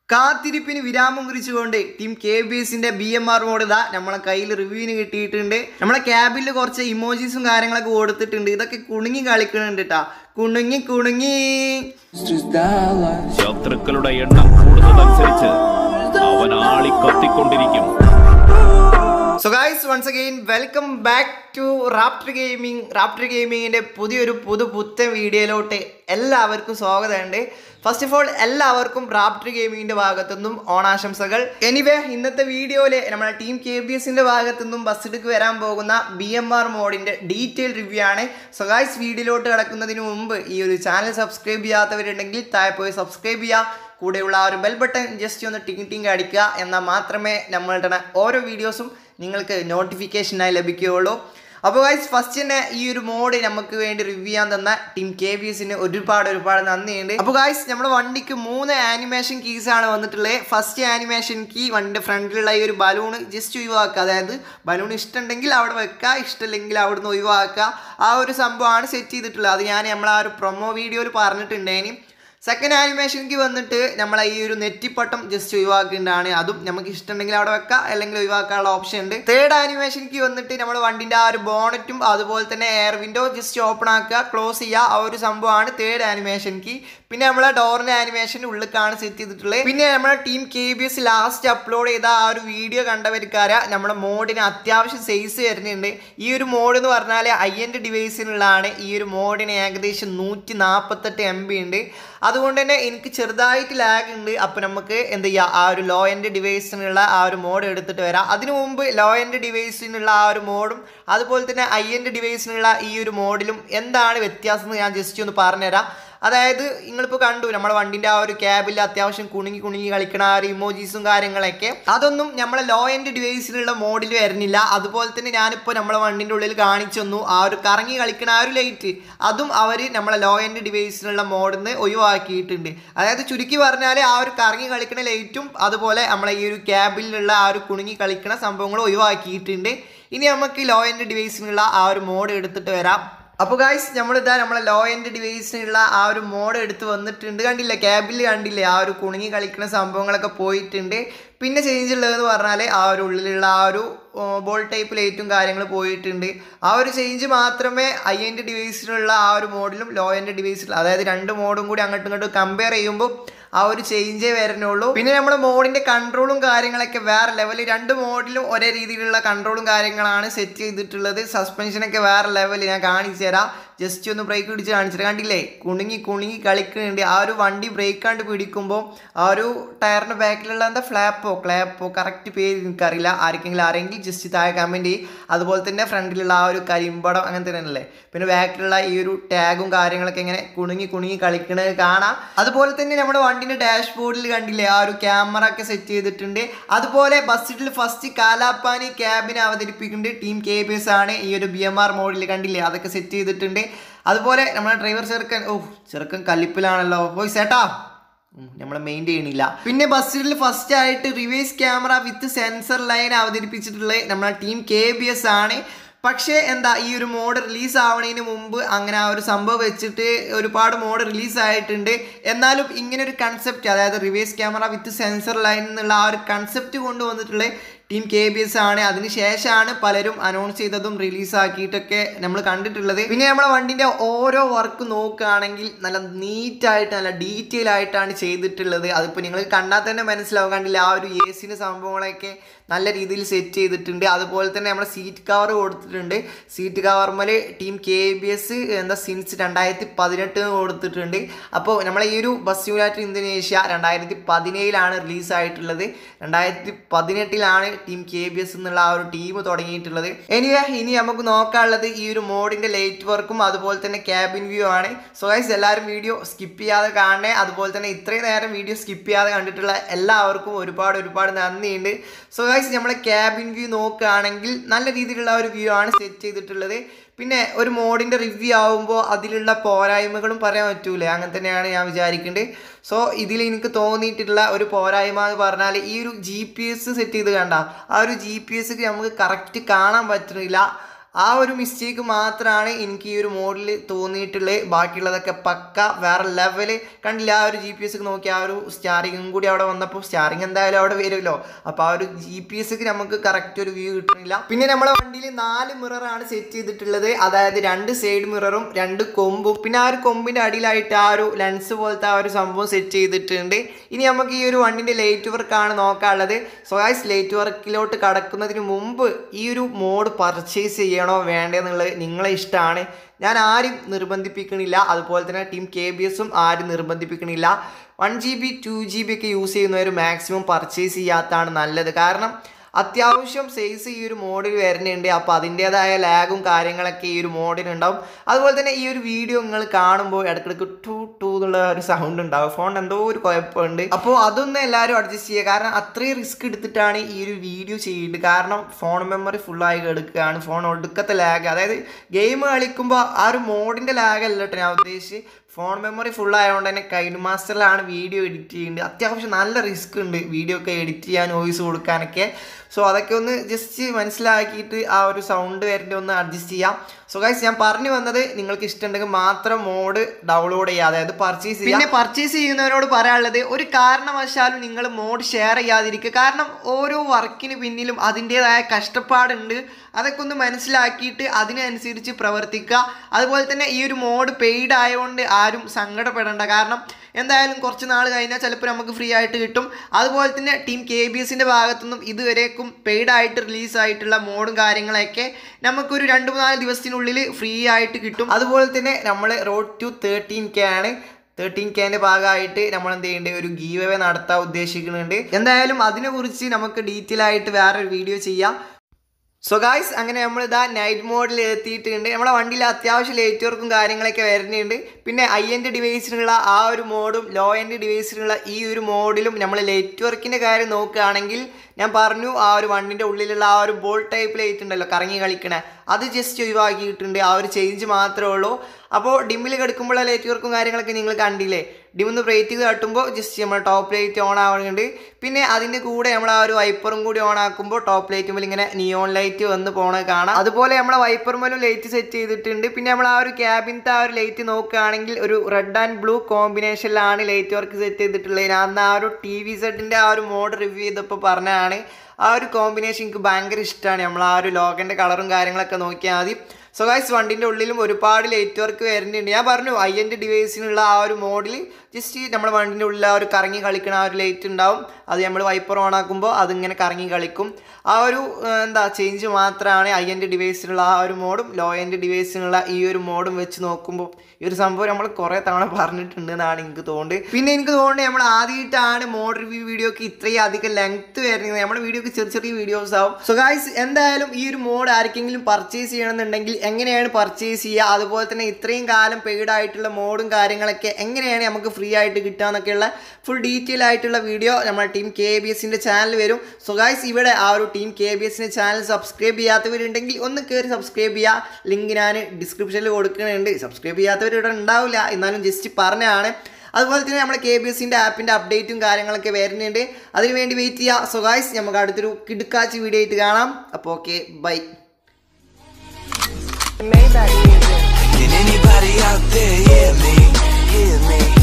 കാത്തിരിപ്പിന് വിരാമം കുറിച്ചുകൊണ്ട് ടീം കെ ബി എസിന്റെ ബി എം ആർ മോഡ് ഇതാ നമ്മളെ കയ്യിൽ റിവ്യൂവിന് കിട്ടിയിട്ടുണ്ട് നമ്മളെ ക്യാബിൽ കുറച്ച് ഇമോജീസും കാര്യങ്ങളൊക്കെ കൊടുത്തിട്ടുണ്ട് ഇതൊക്കെ കുണുങ്ങി കളിക്കുന്നുണ്ട് കേട്ടാ കുണുങ്ങി കുണുങ്ങി ശത്രുക്കളുടെ എണ്ണം കൂടുന്നതനുസരിച്ച് അവൻ ആളി കത്തിക്കൊണ്ടിരിക്കും so guys once again welcome back to Raptor gaming Raptor ഗെയിമിങ്ങിൻ്റെ പുതിയൊരു പുതു പുത്തൻ വീഡിയോയിലോട്ട് എല്ലാവർക്കും സ്വാഗതമുണ്ട് ഫസ്റ്റ് ഓഫ് ഓൾ എല്ലാവർക്കും റാപ്റ്റർ ഗെയിമിങ്ങിൻ്റെ ഭാഗത്തുനിന്നും ഓണാശംസകൾ എനിവേ ഇന്നത്തെ വീഡിയോയിൽ നമ്മുടെ ടീം കെ ബി എസിൻ്റെ ഭാഗത്തുനിന്നും ബസ്സിലേക്ക് വരാൻ പോകുന്ന ബി എം ആർ മോഡിൻ്റെ ഡീറ്റെയിൽ റിവ്യൂ ആണ് സോ ഗൈസ് വീഡിയോയിലോട്ട് കിടക്കുന്നതിന് മുമ്പ് ഈ ഒരു ചാനൽ സബ്സ്ക്രൈബ് ചെയ്യാത്തവരുണ്ടെങ്കിൽ താഴെ പോയി സബ്സ്ക്രൈബ് ചെയ്യുക കൂടെയുള്ള ആ ഒരു ബെൽ ബട്ടൺ ജസ്റ്റ് ഒന്ന് ടിങ് ടിങ് അടിക്കുക എന്നാൽ മാത്രമേ നമ്മളുടെ ഓരോ വീഡിയോസും നിങ്ങൾക്ക് നോട്ടിഫിക്കേഷനായി ലഭിക്കുകയുള്ളൂ അപ്പോൾ ഗൈസ് ഫസ്റ്റ് തന്നെ ഈ ഒരു മോഡ് നമുക്ക് വേണ്ടി റിവ്യൂ ചെയ്യാൻ തന്ന ടീം കെ ബി എസിന് ഒരുപാട് ഒരുപാട് നന്ദിയുണ്ട് അപ്പോൾ ഗൈസ് നമ്മുടെ വണ്ടിക്ക് മൂന്ന് ആനിമേഷൻ കീസ് ആണ് വന്നിട്ടുള്ളത് ഫസ്റ്റ് ആനിമേഷൻ കീ വണ്ടിൻ്റെ ഫ്രണ്ടിലുള്ള ഈ ഒരു ബലൂൺ ജസ്റ്റ് ഒഴിവാക്കുക അതായത് ബലൂൺ ഇഷ്ടമുണ്ടെങ്കിൽ അവിടെ വെക്കുക ഇഷ്ടമില്ലെങ്കിൽ അവിടുന്ന് ഒഴിവാക്കുക ആ ഒരു സംഭവമാണ് സെറ്റ് ചെയ്തിട്ടുള്ളത് അത് ഞാൻ നമ്മൾ ആ ഒരു പ്രൊമോ വീഡിയോയിൽ പറഞ്ഞിട്ടുണ്ടേനി സെക്കൻഡ് ആനിമേഷനിക്ക് വന്നിട്ട് നമ്മളെ ഈ ഒരു നെറ്റിപ്പട്ടം ജസ്റ്റ് ഒഴിവാക്കേണ്ടതാണ് അതും നമുക്ക് ഇഷ്ടമുണ്ടെങ്കിൽ അവിടെ വെക്കാം അല്ലെങ്കിൽ ഒഴിവാക്കാനുള്ള ഓപ്ഷൻ ഉണ്ട് തേർഡ് ആനിമേഷനിക്ക് വന്നിട്ട് നമ്മൾ വണ്ടിൻ്റെ ആ ഒരു ബോണറ്റും അതുപോലെ തന്നെ എയർ വിൻഡോ ജസ്റ്റ് ഓപ്പൺ ആക്കുക ക്ലോസ് ചെയ്യുക ആ ഒരു സംഭവമാണ് തേർഡ് ആനിമേഷനിക്ക് പിന്നെ നമ്മളെ ഡോറിൻ്റെ ആനിമേഷൻ ഉള്ളിലേക്കാണ് സെറ്റ് ചെയ്തിട്ടുള്ളത് പിന്നെ നമ്മുടെ team K B S last upload ചെയ്ത ആ ഒരു വീഡിയോ കണ്ടവർക്കാര നമ്മുടെ മോഡിന് അത്യാവശ്യം സൈസ് വരുന്നുണ്ട് ഈ ഒരു മോഡ് എന്ന് പറഞ്ഞാൽ ഐ എൻ്റെ ഡിവൈസിനുള്ളതാണ് ഈ ഒരു മോഡിന് ഏകദേശം നൂറ്റി നാൽപ്പത്തെട്ട് എം ബി ഉണ്ട് അതുകൊണ്ട് തന്നെ എനിക്ക് ചെറുതായിട്ട് ലാഗ് ഉണ്ട് അപ്പോൾ നമുക്ക് എന്ത് ചെയ്യുക ആ ഒരു ലോ എൻഡ് ഡിവൈസിനുള്ള ആ ഒരു മോഡ് എടുത്തിട്ട് വരാം അതിനു മുമ്പ് ലോ എൻഡ് ഡിവൈസിനുള്ള ആ ഒരു മോഡും അതുപോലെ തന്നെ ഐ എൻഡ് ഡിവൈസിനുള്ള ഈ ഒരു മോഡിലും എന്താണ് വ്യത്യാസം എന്ന് ഞാൻ ജസ്റ്റ് ഒന്ന് പറഞ്ഞുതരാം അതായത് നിങ്ങളിപ്പോൾ കണ്ടു നമ്മുടെ വണ്ടിൻ്റെ ആ ഒരു ക്യാബിൽ അത്യാവശ്യം കുണുങ്ങി കുണുങ്ങി കളിക്കണ ആ ഒരു ഇമോജീസും കാര്യങ്ങളൊക്കെ അതൊന്നും നമ്മളെ ലോ എൻഡ് ഡിവൈസിലുള്ള മോഡിൽ വരുന്നില്ല അതുപോലെ തന്നെ ഞാനിപ്പോൾ നമ്മളെ വണ്ടിൻ്റെ ഉള്ളിൽ കാണിച്ചു തന്നു ആ ഒരു കറങ്ങി കളിക്കണ ആ ഒരു ലൈറ്റ് അതും അവർ നമ്മളെ ലോ എൻഡ് ഡിവൈസിനുള്ള മോഡിൽ നിന്ന് ഒഴിവാക്കിയിട്ടുണ്ട് അതായത് ചുരുക്കി പറഞ്ഞാൽ ആ ഒരു കറങ്ങി കളിക്കണ ലൈറ്റും അതുപോലെ നമ്മളെ ഈ ഒരു ക്യാബിലുള്ള ആ ഒരു കുണുങ്ങി കളിക്കണ സംഭവങ്ങൾ ഒഴിവാക്കിയിട്ടുണ്ട് ഇനി നമുക്ക് ലോ എൻഡ് ഡിവൈസിനുള്ള ആ ഒരു മോഡ് എടുത്തിട്ട് വരാം അപ്പോൾ ഗായ്സ് നമ്മളിതാ നമ്മളെ ലോ എൻഡ് ഡിവൈസിനുള്ള ആ ഒരു മോഡ് എടുത്ത് വന്നിട്ടുണ്ട് കണ്ടില്ലേ ക്യാബിൽ കണ്ടില്ലേ ആ ഒരു കുണുങ്ങി കളിക്കുന്ന സംഭവങ്ങളൊക്കെ പോയിട്ടുണ്ട് പിന്നെ ചേഞ്ച് ഉള്ളതെന്ന് പറഞ്ഞാൽ ആ ഒരു ഉള്ളിലുള്ള ആ ഒരു ബോൾ ടൈപ്പ് ലൈറ്റും കാര്യങ്ങൾ പോയിട്ടുണ്ട് ആ ഒരു ചേഞ്ച് മാത്രമേ ഐ എൻ്റെ ഡിവൈസിലുള്ള ആ ഒരു മോഡിലും ലോ എൻ്റെ ഡിവൈസിലും അതായത് രണ്ട് മോഡും കൂടി അങ്ങോട്ടും ഇങ്ങോട്ടും കമ്പയർ ചെയ്യുമ്പോൾ ആ ഒരു ചേഞ്ചേ വരുന്നുള്ളൂ പിന്നെ നമ്മുടെ മോഡിന്റെ കൺട്രോളും കാര്യങ്ങളൊക്കെ വേറെ ലെവൽ രണ്ട് മോഡിലും ഒരേ രീതിയിലുള്ള കൺട്രോളും കാര്യങ്ങളാണ് സെറ്റ് ചെയ്തിട്ടുള്ളത് സസ്പെൻഷനൊക്കെ വേറെ ലെവൽ ഞാൻ കാണിച്ചു തരാം ജസ്റ്റ് ഒന്ന് ബ്രേക്ക് പിടിച്ച് കാണിച്ചിട്ട് കണ്ടില്ലേ കുണുങ്ങി കുണുങ്ങി കളിക്കുന്നുണ്ട് ആ ഒരു വണ്ടി ബ്രേക്ക് കണ്ട് പിടിക്കുമ്പോൾ ആ ഒരു ടയറിൻ്റെ ബാക്കിലുള്ള എന്താ ഫ്ലാപ്പോ ക്ലാപ്പോ കറക്റ്റ് പേര് എനിക്കറിയില്ല ആർക്കെങ്കിലും അറിയെങ്കിൽ ജസ്റ്റ് താഴെ കമൻറ്റ് ചെയ്യും അതുപോലെ തന്നെ ഫ്രണ്ടിലുള്ള ആ ഒരു കരിമ്പടം അങ്ങനെ തന്നെയല്ലേ പിന്നെ ബാക്കിലുള്ള ഈ ഒരു ടാഗും കാര്യങ്ങളൊക്കെ ഇങ്ങനെ കുണുങ്ങി കുണുങ്ങി കളിക്കുന്നത് കാണാം അതുപോലെ തന്നെ നമ്മുടെ വണ്ടിൻ്റെ ഡാഷ്ബോർഡിൽ കണ്ടില്ലേ ആ ഒരു ക്യാമറ ഒക്കെ സെറ്റ് ചെയ്തിട്ടുണ്ട് അതുപോലെ ബസ്സിൽ ഫസ്റ്റ് കാലാപ്പാനി ക്യാബിനെ അവതരിപ്പിക്കുന്നുണ്ട് ടീം കെ ബി എസ് ആണ് ഈ ഒരു ബി എം ആർ മോഡിൽ കണ്ടില്ലേ അതൊക്കെ സെറ്റ് ചെയ്തിട്ടുണ്ട് അതുപോലെ നമ്മുടെ ഡ്രൈവർ ചെറുക്കൻ ഓ ചെറുക്കൻ കലിപ്പിലാണല്ലോ പോയി ചേട്ടാ നമ്മൾ മെയിൻ ചെയ്യണില്ല പിന്നെ ബസ്സിൽ ഫസ്റ്റ് ആയിട്ട് reverse camera with sensor line അവതരിപ്പിച്ചിട്ടുള്ളത് നമ്മുടെ ടീം കെ ബി എസ് ആണ് പക്ഷേ എന്താ ഈ ഒരു മോഡ് റിലീസ് ആവണതിന് മുമ്പ് അങ്ങനെ ആ ഒരു സംഭവം വെച്ചിട്ട് ഒരുപാട് മോഡ് റിലീസ് ആയിട്ടുണ്ട് എന്നാലും ഇങ്ങനെ ഒരു കൺസെപ്റ്റ് അതായത് reverse camera with sensor line എന്നുള്ള ആ ഒരു കൺസെപ്റ്റ് കൊണ്ടുവന്നിട്ടുള്ള ടീം കെ ബി എസ് ആണ് അതിനുശേഷമാണ് പലരും അനൗൺസ് ചെയ്തതും റിലീസ് ആക്കിയിട്ടൊക്കെ നമ്മൾ കണ്ടിട്ടുള്ളത് പിന്നെ നമ്മളെ വണ്ടിൻ്റെ ഓരോ വർക്ക് നോക്കുകയാണെങ്കിൽ നല്ല നീറ്റായിട്ട് നല്ല ഡീറ്റെയിൽ ആയിട്ടാണ് ചെയ്തിട്ടുള്ളത് അതിപ്പോൾ നിങ്ങൾ കണ്ടാൽ തന്നെ മനസ്സിലാവും കണ്ടില്ല ആ ഒരു എ സിൻ്റെ സംഭവങ്ങളൊക്കെ നല്ല രീതിയിൽ സെറ്റ് ചെയ്തിട്ടുണ്ട് അതുപോലെ തന്നെ നമ്മുടെ സീറ്റ് കവർ കൊടുത്തിട്ടുണ്ട് സീറ്റ് കവർമൽ ടീം കെ ബി എസ് എന്താ സിൻസ് രണ്ടായിരത്തി പതിനെട്ട് കൊടുത്തിട്ടുണ്ട് അപ്പോൾ നമ്മളെ ഈ ഒരു ബസ് യൂണിറ്റ് ഇന്തോനേഷ്യ രണ്ടായിരത്തി പതിനേഴിലാണ് റിലീസായിട്ടുള്ളത് രണ്ടായിരത്തി പതിനെട്ടിലാണ് ടീം കെ ബി എസ് എന്നുള്ള ആ ഒരു ടീം തുടങ്ങിയിട്ടുള്ളത് എനിവേ ഇനി നമുക്ക് നോക്കാനുള്ളത് ഈ ഒരു മോഡിൻ്റെ ലൈറ്റ് വർക്കും അതുപോലെ തന്നെ ക്യാബിൻ വ്യൂ ആണ് സോ ഗൈസ് എല്ലാവരും വീഡിയോ സ്കിപ്പ് ചെയ്യാതെ കാണണേ അതുപോലെ തന്നെ ഇത്രയും നേരം വീഡിയോ സ്കിപ്പ് ചെയ്യാതെ കണ്ടിട്ടുള്ള എല്ലാവർക്കും ഒരുപാട് ഒരുപാട് നന്ദിയുണ്ട് സോ ഗൈസ് നമ്മളെ ക്യാബിൻ വ്യൂ നോക്കുകയാണെങ്കിൽ നല്ല രീതിയിലുള്ള ഒരു വ്യൂ ആണ് സെറ്റ് ചെയ്തിട്ടുള്ളത് പിന്നെ ഒരു മോഡിൻ്റെ റിവ്യൂ ആവുമ്പോൾ അതിലുള്ള പോരായ്മകളും പറയാൻ പറ്റൂലേ അങ്ങനെ തന്നെയാണ് ഞാൻ വിചാരിക്കേണ്ടത് സോ ഇതിൽ എനിക്ക് തോന്നിയിട്ടുള്ള ഒരു പോരായ്മ എന്ന് പറഞ്ഞാൽ ഈ ഒരു ജി പി എസ് സെറ്റ് ചെയ്ത് കണ്ട ആ ഒരു ജി പി എസ് നമുക്ക് കറക്റ്റ് കാണാൻ പറ്റുന്നില്ല ആ ഒരു മിസ്റ്റേക്ക് മാത്രമാണ് എനിക്ക് ഈ ഒരു മോഡിൽ തോന്നിയിട്ടുള്ളത് ബാക്കിയുള്ളതൊക്കെ പക്ക വേറെ ലെവല് കണ്ടില്ല ആ ഒരു ജി പി എസ് നോക്കി ആ ഒരു സ്റ്റാറിങ്ങും കൂടി അവിടെ വന്നപ്പോൾ സ്റ്റാറിങ് എന്തായാലും അവിടെ വരുമല്ലോ അപ്പോൾ ആ ഒരു ജി പി എസ് നമുക്ക് കറക്റ്റ് ഒരു വ്യൂ കിട്ടുന്നില്ല പിന്നെ നമ്മളെ വണ്ടിയിൽ നാല് മിററാണ് സെറ്റ് ചെയ്തിട്ടുള്ളത് അതായത് രണ്ട് സൈഡ് മിററും രണ്ട് കൊമ്പും പിന്നെ ആ ഒരു കൊമ്പിൻ്റെ അടിയിലായിട്ട് ആ ഒരു ലെൻസ് പോലത്തെ ആ ഒരു സംഭവം സെറ്റ് ചെയ്തിട്ടുണ്ട് ഇനി നമുക്ക് ഈ ഒരു വണ്ടിൻ്റെ ലൈറ്റ് വർക്കാണ് നോക്കാനുള്ളത് സോയാസ് ലൈറ്റ് വർക്കിലോട്ട് കടക്കുന്നതിന് മുമ്പ് ഈ ഒരു മോഡ് പർച്ചേസ് ചെയ്യണോ വേണ്ടതെന്നുള്ളത് നിങ്ങളെ ഇഷ്ടമാണ് ഞാൻ ആരും നിർബന്ധിപ്പിക്കണില്ല അതുപോലെ തന്നെ ടീം കെ ബി എസും ആരും നിർബന്ധിപ്പിക്കണില്ല one G B two G B ഒക്കെ യൂസ് ചെയ്യുന്നവർ മാക്സിമം പർച്ചേസ് ചെയ്യാത്തതാണ് നല്ലത് കാരണം അത്യാവശ്യം സൈസ് ഈ ഒരു മോഡിൽ വരുന്നുണ്ട് അപ്പോൾ അതിൻ്റേതായ ലാഗും കാര്യങ്ങളൊക്കെ ഈ ഒരു മോഡിനുണ്ടാവും അതുപോലെ തന്നെ ഈ ഒരു വീഡിയോ നിങ്ങൾ കാണുമ്പോൾ ഇടയ്ക്കിടയ്ക്ക് ടു ടു എന്നുള്ള ഒരു സൗണ്ട് ഉണ്ടാവും ഫോൺ എന്തോ ഒരു കുഴപ്പമുണ്ട് അപ്പോൾ അതൊന്നും എല്ലാവരും അഡ്ജസ്റ്റ് ചെയ്യുക കാരണം അത്രയും റിസ്ക് എടുത്തിട്ടാണ് ഈ ഒരു വീഡിയോ ചെയ്യുന്നത് കാരണം ഫോൺ മെമ്മറി ഫുള്ളായി എടുക്കുകയാണ് ഫോൺ ഒടുക്കത്തെ ലാഗ് അതായത് ഗെയിം കളിക്കുമ്പോൾ ആ ഒരു മോഡിൻ്റെ ലാഗ് അല്ല കേട്ടോ ഞാൻ ഉദ്ദേശിച്ച് ഫോൺ മെമ്മറി ഫുൾ ആയതുകൊണ്ട് തന്നെ കൈൻ മാസ്റ്ററിലാണ് വീഡിയോ എഡിറ്റ് ചെയ്യുന്നത് അത്യാവശ്യം നല്ല റിസ്ക് ഉണ്ട് വീഡിയോ ഒക്കെ എഡിറ്റ് ചെയ്യാൻ വോയിസ് കൊടുക്കാനൊക്കെ സോ അതൊക്കെ ഒന്ന് ജസ്റ്റ് മനസ്സിലാക്കിയിട്ട് ആ ഒരു സൗണ്ട് വരേണ്ടി ഒന്ന് അഡ്ജസ്റ്റ് ചെയ്യാം സോ ഗൈസ് ഞാൻ പറഞ്ഞു വന്നത് നിങ്ങൾക്ക് ഇഷ്ടമുണ്ടെങ്കിൽ മാത്രം മോഡ് ഡൗൺലോഡ് ചെയ്യുക അതായത് പർച്ചേസ് ചെയ്യുക പിന്നെ പർച്ചേസ് ചെയ്യുന്നവരോട് പറയാനുള്ളത് ഒരു കാരണവശാലും നിങ്ങൾ മോഡ് ഷെയർ ചെയ്യാതിരിക്കുക കാരണം ഓരോ വർക്കിന് പിന്നിലും അതിൻ്റെതായ കഷ്ടപ്പാടുണ്ട് അതൊക്കെ ഒന്ന് മനസ്സിലാക്കിയിട്ട് അതിനനുസരിച്ച് പ്രവർത്തിക്കുക അതുപോലെ തന്നെ ഈ ഒരു മോഡ് പെയ്ഡ് ആയതുകൊണ്ട് ആരും സങ്കടപ്പെടേണ്ട കാരണം എന്തായാലും കുറച്ച് നാൾ കഴിഞ്ഞാൽ ചിലപ്പോൾ നമുക്ക് ഫ്രീ ആയിട്ട് കിട്ടും അതുപോലെ തന്നെ ടീം കെ ബി എസിൻ്റെ ഭാഗത്തുനിന്നും ഇതുവരേക്കും പെയ്ഡ് ആയിട്ട് റിലീസ് ആയിട്ടുള്ള മോഡും കാര്യങ്ങളൊക്കെ നമുക്കൊരു രണ്ട് മൂന്നാല് ദിവസത്തിനുള്ളിൽ ഫ്രീ ആയിട്ട് കിട്ടും അതുപോലെ തന്നെ നമ്മൾ റോഡ് ടു തേർട്ടീൻ കെ ആണ് തേർട്ടീൻ കെൻ്റെ ഭാഗമായിട്ട് നമ്മൾ എന്ത് ചെയ്യുന്നുണ്ട് ഒരു ഗീവ് അവേ നടത്താൻ ഉദ്ദേശിക്കുന്നുണ്ട് എന്തായാലും അതിനെക്കുറിച്ച് നമുക്ക് ഡീറ്റെയിൽ ആയിട്ട് വേറൊരു വീഡിയോ ചെയ്യാം സോ ഗായ്സ് അങ്ങനെ നമ്മൾ ഇതാ നൈറ്റ് മോഡിൽ എത്തിയിട്ടുണ്ട് നമ്മളെ വണ്ടിയിൽ അത്യാവശ്യം ലൈറ്റ് വർക്കും കാര്യങ്ങളൊക്കെ വരുന്നുണ്ട് പിന്നെ ഐ എൻഡ് ഡിവൈസിനുള്ള ആ ഒരു മോഡും ലോ എൻഡ് ഡിവൈസിനുള്ള ഈ ഒരു മോഡിലും നമ്മൾ ലൈറ്റ് വർക്കിൻ്റെ കാര്യം നോക്കുകയാണെങ്കിൽ ഞാൻ പറഞ്ഞു ആ ഒരു വണ്ടിൻ്റെ ഉള്ളിലുള്ള ആ ഒരു ബോൾ ടൈപ്പ് ലൈറ്റ് ഉണ്ടല്ലോ കറങ്ങി കളിക്കണേ അത് ജസ്റ്റ് ഒഴിവാക്കിയിട്ടുണ്ട് ആ ഒരു ചേഞ്ച് മാത്രമേ ഉള്ളൂ അപ്പോൾ ഡിമ്മിൽ കിടക്കുമ്പോഴുള്ള ലൈറ്റ് വർക്കും കാര്യങ്ങളൊക്കെ നിങ്ങൾ കണ്ടില്ലേ ഡിമ്മൊന്ന് ബ്രേറ്റ് ചെയ്ത് തട്ടുമ്പോൾ ജസ്റ്റ് നമ്മൾ ടോപ്പ് ലൈറ്റ് ഓൺ ആവുന്നുണ്ട് പിന്നെ അതിൻ്റെ കൂടെ നമ്മൾ ആ ഒരു വൈപ്പറും കൂടി ഓൺ ആക്കുമ്പോൾ ടോപ്പ് ലൈറ്റ് മുതൽ ഇങ്ങനെ നിയോൺ ലൈറ്റ് വന്ന് പോണത് കാണാം അതുപോലെ നമ്മളെ വൈപ്പർ മുതലും ലൈറ്റ് സെറ്റ് ചെയ്തിട്ടുണ്ട് പിന്നെ നമ്മൾ ആ ഒരു ക്യാബിനത്തെ ആ ഒരു ലൈറ്റ് നോക്കുകയാണെങ്കിൽ ഒരു റെഡ് ആൻഡ് ബ്ലൂ കോമ്പിനേഷനിലാണ് ലൈറ്റ് വർക്ക് സെറ്റ് ചെയ്തിട്ടുള്ളത് ഞാൻ അന്ന് ആ ഒരു ടി വി സെറ്റിൻ്റെ ആ ഒരു മോഡ് റിവ്യൂ ചെയ്തപ്പോൾ പറഞ്ഞതാണ് ആ ഒരു കോമ്പിനേഷൻ എനിക്ക് ഭയങ്കര ഇഷ്ടമാണ് നമ്മൾ ആ ഒരു ലോഗൻ്റെ കളറും കാര്യങ്ങളൊക്കെ നോക്കിയാൽ മതി സോ ഗൈസ് വണ്ടിൻ്റെ ഉള്ളിലും ഒരുപാട് ലൈറ്റ് വർക്ക് വരുന്നുണ്ട് ഞാൻ പറഞ്ഞു ഐ എൻ്റെ ഡിവൈസിനുള്ള ആ ഒരു മോഡിൽ ജസ്റ്റ് നമ്മുടെ വണ്ടിൻ്റെ ഉള്ളിൽ ആ ഒരു കറങ്ങി കളിക്കണ ആ ഒരു ലൈറ്റ് ഉണ്ടാവും അത് നമ്മൾ വൈപ്പർ ഓൺ ആക്കുമ്പോൾ അതിങ്ങനെ കറങ്ങി കളിക്കും ആ ഒരു ആ, എന്താ ചേഞ്ച് മാത്രമാണ് ഐ എൻ്റെ ഡിവൈസിനുള്ള ആ ഒരു മോഡും ലോ എൻ്റെ ഡിവൈസിനുള്ള ഈ ഒരു മോഡും വെച്ച് നോക്കുമ്പോൾ ഈ ഒരു സംഭവം നമ്മൾ കുറേ തവണ പറഞ്ഞിട്ടുണ്ട് എന്നാണ് എനിക്ക് തോന്നുന്നത് പിന്നെ എനിക്ക് തോന്നുന്നത് നമ്മൾ ആദ്യമായിട്ടാണ് മോഡ് റിവ്യൂ വീഡിയോക്ക് ഇത്രയും അധികം ലെങ്ത് വരുന്നത് നമ്മുടെ വീഡിയോക്ക് ചെറിയ ചെറിയ വീഡിയോസ് ആവും സോ ഗായ്സ് എന്തായാലും ഈ ഒരു മോഡ് ആർക്കെങ്കിലും പർച്ചേസ് ചെയ്യണമെന്നുണ്ടെങ്കിൽ എങ്ങനെയാണ് പർച്ചേസ് ചെയ്യുക അതുപോലെ തന്നെ ഇത്രയും കാലം പെയ്ഡ് ആയിട്ടുള്ള മോഡും കാര്യങ്ങളൊക്കെ എങ്ങനെയാണ് നമുക്ക് ഫ്രീ ആയിട്ട് കിട്ടുക എന്നൊക്കെയുള്ള ഫുൾ ഡീറ്റെയിൽ ആയിട്ടുള്ള വീഡിയോ നമ്മുടെ ടീം കെ ബി എസിൻ്റെ ചാനൽ വരും സോ ഗായ്സ് ഇവിടെ ആ ഒരു ടീം കെ ബി എസിൻ്റെ ചാനൽ സബ്സ്ക്രൈബ് ചെയ്യാത്തവരുണ്ടെങ്കിൽ ഒന്ന് കയറി സബ്സ്ക്രൈബ് ചെയ്യുക ലിങ്ക് ഞാൻ ഡിസ്ക്രിപ്ഷനിൽ കൊടുക്കുന്നുണ്ട് സബ്സ്ക്രൈബ് ചെയ്യാത്തവർ ഇവിടെ ഉണ്ടാവില്ല എന്നാലും ജസ്റ്റ് പറഞ്ഞതാണ് അതുപോലെ തന്നെ നമ്മുടെ കെ ബി എസിൻ്റെ ആപ്പിൻ്റെ അപ്ഡേറ്റും കാര്യങ്ങളൊക്കെ വരുന്നുണ്ട് അതിന് വേണ്ടി വെയിറ്റ് ചെയ്യുക സോ ഗായ്സ് നമുക്ക് അടുത്തൊരു കിടുക്കാച്ച് വീഡിയോ ആയിട്ട് കാണാം അപ്പോൾ okay bye Can anybody out there hear me? Hear me?